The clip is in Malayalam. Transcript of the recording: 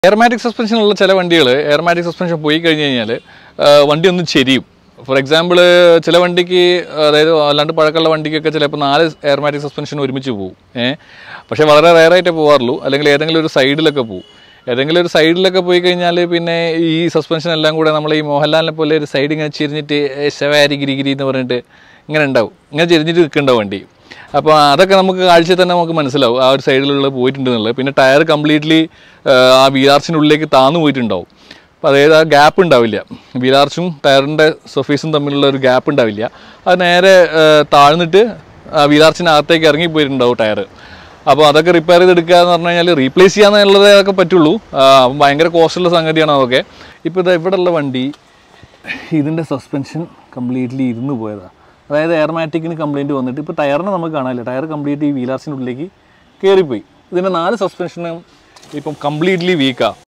എയർമാറ്റിക് സസ്പെൻഷനുള്ള ചില വണ്ടികൾ എയർമാറ്റിക് സസ്പെൻഷൻ പോയി കഴിഞ്ഞ് കഴിഞ്ഞാൽ വണ്ടി ഒന്ന് ചെരിയും ഫോർ എക്സാമ്പിൾ ചില വണ്ടിക്ക് അതായത് അല്ലാണ്ട് പഴക്കമുള്ള വണ്ടിക്കൊക്കെ ചിലപ്പോൾ നാല് എയർമാറ്റിക് സസ്പെൻഷൻ ഒരുമിച്ച് പോകും ഏഹ് പക്ഷേ വളരെ റയറായിട്ടേ പോകാറുള്ളൂ അല്ലെങ്കിൽ ഏതെങ്കിലും ഒരു സൈഡിലൊക്കെ പോകും ഏതെങ്കിലും ഒരു സൈഡിലൊക്കെ പോയി കഴിഞ്ഞാൽ പിന്നെ ഈ സസ്പെൻഷൻ എല്ലാം കൂടെ നമ്മൾ ഈ മോഹൻലാലിനെ പോലെ ഒരു സൈഡ് ഇങ്ങനെ ചെരിഞ്ഞിട്ട് ശവാരി ഗിരിഗിരി എന്ന് പറഞ്ഞിട്ട് ഇങ്ങനെ ഉണ്ടാവും ഇങ്ങനെ ചെരിഞ്ഞിട്ട് നിൽക്കുന്നുണ്ടാവും വണ്ടി അപ്പോൾ അതൊക്കെ നമുക്ക് കാഴ്ചയിൽ തന്നെ നമുക്ക് മനസ്സിലാവും ആ ഒരു സൈഡിലുള്ള പോയിട്ടുണ്ടെന്നുള്ളത് പിന്നെ ടയർ കംപ്ലീറ്റ്ലി ആ വീലാർച്ചിനുള്ളിലേക്ക് താന്നു പോയിട്ടുണ്ടാവും അപ്പോൾ അതായത് ആ ഗ്യാപ്പ് ഉണ്ടാവില്ല വീലാർച്ചും ടയറിൻ്റെ സർഫേസും തമ്മിലുള്ള ഒരു ഗ്യാപ്പ് ഉണ്ടാവില്ല അത് നേരെ ആ, താഴ്ന്നിട്ട് ആ വീലാർച്ചിനകത്തേക്ക് ഇറങ്ങിപ്പോയിട്ടുണ്ടാവും ടയർ അപ്പോൾ അതൊക്കെ റിപ്പയർ ചെയ്തെടുക്കുക എന്ന് പറഞ്ഞു കഴിഞ്ഞാൽ റീപ്ലേസ് ചെയ്യാന്നുള്ളതേ അതൊക്കെ പറ്റുള്ളൂ ആ, അപ്പം ഭയങ്കര കോസ്റ്റുള്ള സംഗതിയാണ് അതൊക്കെ ഇപ്പോൾ ഇത് ഇവിടെയുള്ള വണ്ടി ഇതിൻ്റെ സസ്പെൻഷൻ കംപ്ലീറ്റ്ലി ഇരുന്ന് പോയതാണ് അതായത് എയർമാറ്റിക്കിന് കംപ്ലയിൻറ്റ് വന്നിട്ട് ഇപ്പോൾ ടയറിനെ നമുക്ക് കാണാനില്ല ടയർ കംപ്ലീറ്റ് ഈ വീലാർസിൻ്റെ ഉള്ളിലേക്ക് കയറിപ്പോയി ഇതിൻ്റെ നാല് സസ്പെൻഷനും ഇപ്പം കംപ്ലീറ്റ്ലി വീക്കാണ്